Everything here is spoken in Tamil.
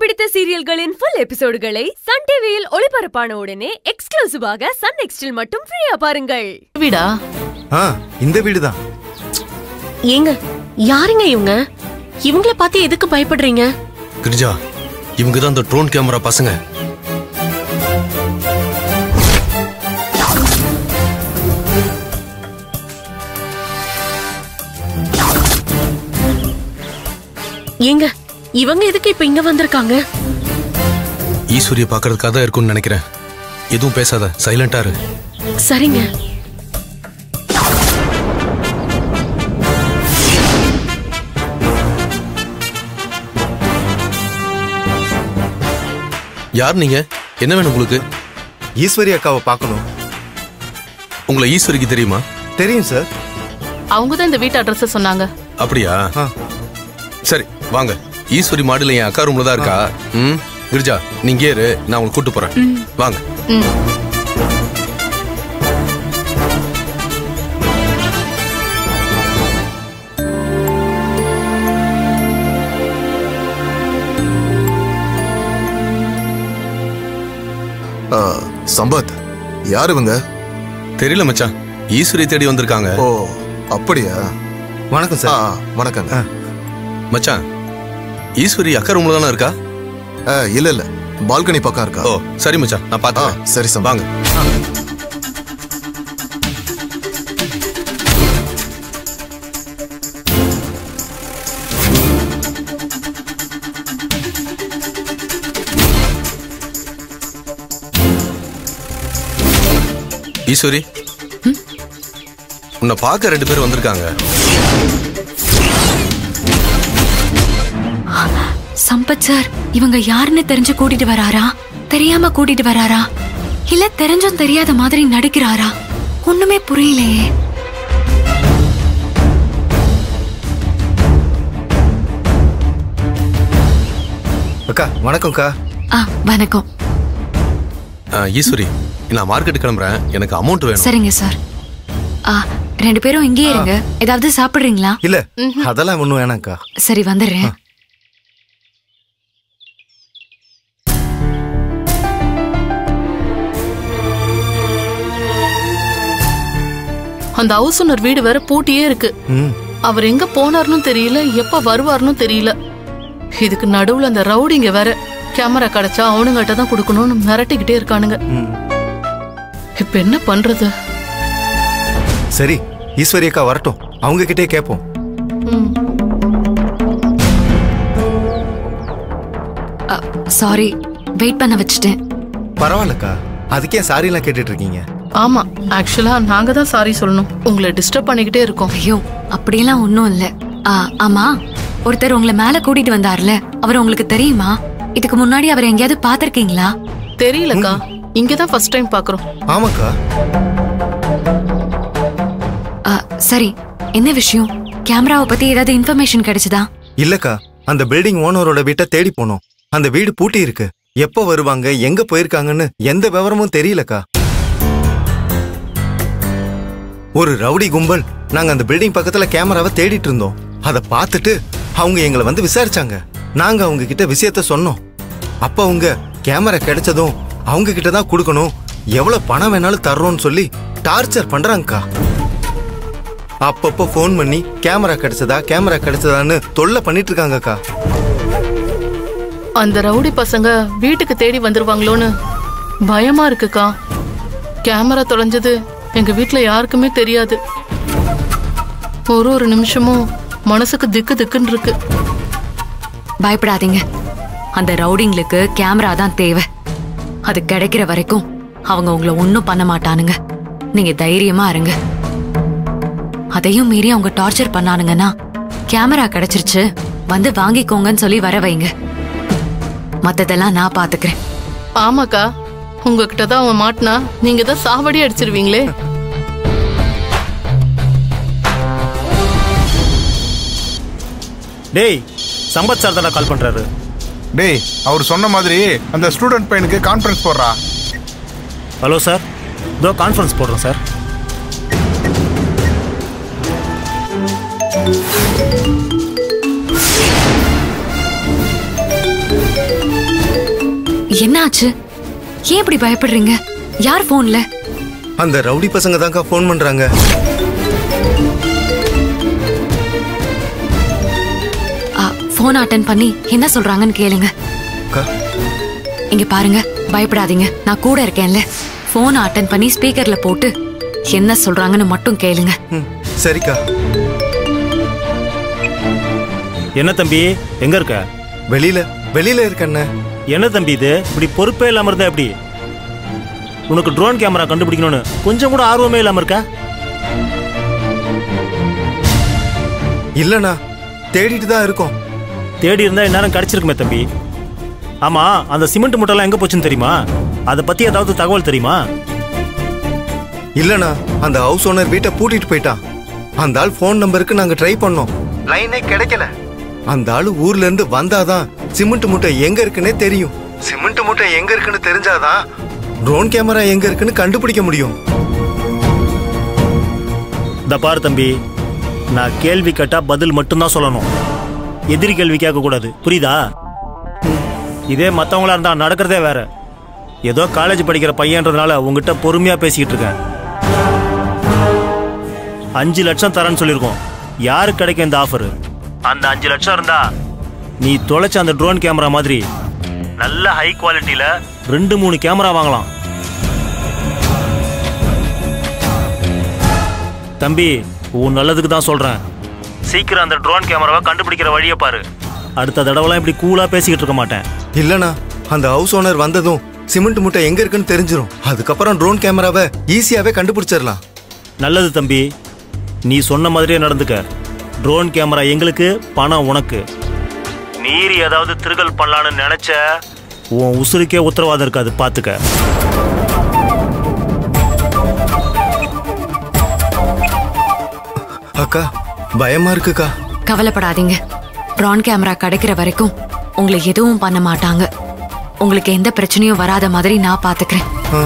பிடித்த சீரியல்களின் ஃபுல் எபிசோடுகளை சன் டிவியில் ஒளிபரப்பான உடனே எக்ஸ்க்ளூசிவாக சன் நெக்ஸ்டில் மட்டும் ஃப்ரீயா பாருங்கள் வீடா ஆ இந்த வீடு தான் ஏங்க யாருங்க இவங்க இவங்கள பார்த்து எதுக்கு பயப்படுறீங்க கிரிஜா இவங்க தான் அந்த ட்ரோன் கேமரா பசங்க ஏங்க இவங்க எதுக்கு இப்ப இங்க வந்திருக்காங்க ஈஸ்வரிய பாக்குறதுக்காக தான் இருக்கும்னு நினைக்கிறேன் எதுவும் பேசாத சைலண்டா இரு சரிங்க யார் நீங்க என்ன வேணும் உங்களுக்கு ஈஸ்வரி அக்காவை பார்க்கணும் உங்களை ஈஸ்வரிக்கு தெரியுமா தெரியும் சார் அவங்க தான் இந்த வீட்டு அட்ரஸ் சொன்னாங்க அப்படியா ஆ சரி வாங்க ஈஸ்வரி மாடுல என் அக்கா ரூம்ல தான் இருக்கா ம் கிரிஜா நீங்க இரு நான் உங்களை கூட்டு போறேன் வாங்க ம். ஆ, சம்பத் யார் இவங்க தெரியல மச்சான் ஈஸ்வரி தேடி வந்திருக்காங்க ஓ அப்படியா வணக்கம் ஆ சார் வணக்கங்க மச்சான் ஈஸ்வரி அக்கா ரூம்ல தானே இருக்கா ஆ, இல்ல இல்ல பால்கனி பக்கம் இருக்கா ஓ சரி மச்சான் நான் ஆ பாத்துறேன் சரி சம்பத் வாங்க ஈஸ்வரி உன்னை பார்க்க ரெண்டு பேர் வந்திருக்காங்க சம்பத் சார் இவங்க யாருன்னு தெரிஞ்சு கூட்டிட்டு வராரா தெரியாம கூட்டிட்டு வராரா இல்ல தெரிஞ்சும் தெரியாத மாதிரி நடிக்கிறாரா ஒண்ணுமே புரியலையே அக்கா வணக்கம்க்கா ஆ வணக்கம் ஆ, ஈஸ்வரி நான் மார்க்கெட் கிளம்புறேன் எனக்கு அமௌண்ட் வேணும் சரிங்க சார் ஆ ரெண்டு பேரும் இங்கேயே இருங்க ஏதாவது சாப்பிடுறீங்களா இல்ல அதெல்லாம் ஒண்ணும் வேணாம்க்கா சரி வந்துடுறேன் அந்த ஹவுஸ் ஓனர் வீடு வேற பூட்டியே இருக்கு ம் அவர் எங்க போனார்னு தெரியல எப்ப வருவார்னு தெரியல இதுக்கு நடுவுல அந்த ரவுடிங்க வேற கேமரா கிடைச்சா அவனுங்கிட்ட தான் கொடுக்கணும்னு மிரட்டிக்கிட்டே இருக்கானுங்க ம் இப்ப என்ன பண்றது சரி ஈஸ்வரி அக்கா வரட்டும் அவங்க கிட்டே கேட்போம் ம். சாரி வெயிட் பண்ண வச்சுட்டேன் பரவாயில்லக்கா அதுக்கே சாரிலாம் கேட்டுட்டு இருக்கீங்க ஆமா ஆக்சுவலா நாங்க தான் சாரி சொல்லணும் உங்களை டிஸ்டர்ப் பண்ணிக்கிட்டே இருக்கோம் ஐயோ அப்படியெல்லாம் ஒண்ணும் இல்ல ஆ ஆமா ஒருத்தர் உங்களை மேல கூட்டிட்டு வந்தார்ல அவர் உங்களுக்கு தெரியுமா இதுக்கு முன்னாடி அவர் எங்கேயாவது பாத்திருக்கீங்களா தெரியலக்கா இங்கதான் ஃபர்ஸ்ட் டைம் பாக்குறோம் ஆமாக்கா ஆ, சரி என்ன விஷயம் கேமராவை பத்தி ஏதாவது இன்ஃபர்மேஷன் கிடைச்சதா இல்லக்கா அந்த பில்டிங் ஓனரோட வீட்டை தேடி போனோம் அந்த வீடு பூட்டி இருக்கு எப்போ வருவாங்க எங்க போயிருக்காங்கன்னு எந்த விவரமும் தெரியலக்கா ஒரு ரவுடி கும்பல் நாங்க அந்த பில்டிங் பக்கத்துல கேமராவை தேடிட்டு இருந்தோம் அதை பார்த்துட்டு அவங்க எங்களை வந்து விசாரிச்சாங்க நாங்க அவங்க கிட்ட விஷயத்த சொன்னோம் அப்ப அவங்க கேமரா கிடைச்சதும் அவங்க கிட்ட தான் கொடுக்கணும் எவ்வளவு பணம் வேணாலும் தர்றோம்னு சொல்லி டார்ச்சர் பண்றாங்கக்கா அப்பப்போ ஃபோன் பண்ணி கேமரா கிடைச்சதா கேமரா கிடைச்சதான்னு தொல்லை பண்ணிட்டு இருக்காங்கக்கா அந்த ரவுடி பசங்க வீட்டுக்கு தேடி வந்துருவாங்களோன்னு பயமா இருக்குக்கா கேமரா தொலைஞ்சது எங்க வீட்ல யாருக்குமே தெரியாது ஒரு ஒரு நிமிஷமும் மனசுக்கு திக்கு திக்குன்னு இருக்கு பயப்படாதீங்க அந்த ரவுடிங்களுக்கு கேமரா தான் தேவை அது கிடைக்கிற வரைக்கும் அவங்க உங்களை ஒன்றும் பண்ண மாட்டானுங்க நீங்க தைரியமா இருங்க அதையும் மீறி அவங்க டார்ச்சர் பண்ணானுங்கன்னா கேமரா கிடைச்சிருச்சு வந்து வாங்கிக்கோங்கன்னு சொல்லி வர வைங்க மத்ததெல்லாம் நான் பாத்துக்கிறேன் ஆமாக்கா உங்ககிட்ட தான் அவன் மாட்டினா நீங்க தான் சாவடி அடிச்சிருவீங்களே டேய் சம்பத் சார் தானே கால் பண்றாரு டேய் அவர் சொன்ன மாதிரி அந்த ஸ்டூடெண்ட் பையனுக்கு கான்ஃபரன்ஸ் போடுறா ஹலோ சார் இதோ கான்ஃபரன்ஸ் போடுறோம் சார் என்னாச்சு ஏன் இப்படி பயப்படுறீங்க யார் போன்ல அந்த ரவுடி பசங்க தான்க்கா ஃபோன் பண்றாங்க போன் அட்டன் பண்ணி என்ன சொல்றாங்கன்னு கேளுங்க அக்கா இங்க பாருங்க பயப்படாதீங்க நான் கூட இருக்கேன்ல போன் அட்டன் பண்ணி ஸ்பீக்கர்ல போட்டு என்ன சொல்றாங்கன்னு மட்டும் கேளுங்க ம் சரிக்கா என்ன தம்பி எங்க இருக்க வெளியில வெளியில இருக்கண்ணே என்ன தம்பி இது இப்படி பொறுப்பே இல்லாம இருந்தா எப்படி உனக்கு ட்ரோன் கேமரா கண்டுபிடிக்கணும்னு கொஞ்சம் கூட ஆர்வமே இல்லாம இருக்க இல்லண்ணா தேடிட்டு தான் இருக்கோம் தேடி இருந்தா இந்நேரம் கிடைச்சிருக்குமே தம்பி ஆமா அந்த சிமெண்ட் மூட்டைலாம் எங்க போச்சுன்னு தெரியுமா அதை பத்தி ஏதாவது தகவல் தெரியுமா இல்லண்ணா அந்த ஹவுஸ் ஓனர் வீட்டை பூட்டிட்டு போயிட்டான் அந்த ஆள் ஃபோன் நம்பருக்கு நாங்க ட்ரை பண்ணோம் லைனே கிடைக்கல அந்த ஆளு ஊர்ல இருந்து வந்தாதான் சிமெண்ட் மூட்டை எங்க இருக்குன்னே தெரியும் சிமெண்ட் மூட்டை எங்க இருக்குன்னு தெரிஞ்சாதான் ட்ரோன் கேமரா எங்க இருக்குன்னு கண்டுபிடிக்க முடியும் இந்த பாரு தம்பி நான் கேள்வி கேட்டா பதில் மட்டும்தான் சொல்லணும் எதிரி கேள்வி கேட்கக்கூடாது புரியுதா இதே மற்றவங்களா இருந்தா நடக்கிறதே வேற ஏதோ காலேஜ் படிக்கிற பையன்றதுனால உங்ககிட்ட பொறுமையா பேசிக்கிட்டு இருக்கேன் அஞ்சு லட்சம் தரேன்னு சொல்லியிருக்கோம் யாருக்கு கிடைக்கும் இந்த ஆஃபர் அந்த அஞ்சு லட்சம் இருந்தா நீ தொலைச்ச அந்த ட்ரோன் கேமரா மாதிரி நல்ல ஹை குவாலிட்டியில ரெண்டு மூணு கேமரா வாங்கலாம் தம்பி உன் நல்லதுக்கு தான் சொல்றேன் சீக்கிரம் அந்த ட்ரோன் கேமராவை கண்டுபிடிக்கிற வழியை பாரு அடுத்த தடவைலாம் இப்படி கூலா பேசிக்கிட்டு இருக்க மாட்டேன் இல்லண்ணா அந்த ஹவுஸ் ஓனர் வந்ததும் சிமெண்ட் மூட்டை எங்க இருக்குன்னு தெரிஞ்சிரும் அதுக்கப்புறம் ட்ரோன் கேமராவை ஈஸியாவே கண்டுபிடிச்சிடலாம் நல்லது தம்பி நீ சொன்ன மாதிரியே நடந்துக்க ட்ரோன் கேமரா எங்களுக்கு பணம் உனக்கு மீறி ஏதாவது திருகல் பண்ணலான்னு நினைச்ச உன் உசுருக்கே உத்தரவாதம் இருக்காது பாத்துக்க அக்கா பயமா இருக்குக்கா கவலைப்படாதீங்க ட்ரான் கேமரா கிடைக்கிற வரைக்கும் உங்களை எதுவும் பண்ண மாட்டாங்க உங்களுக்கு எந்த பிரச்சனையும் வராத மாதிரி நான் பாத்துக்கிறேன் ஆ.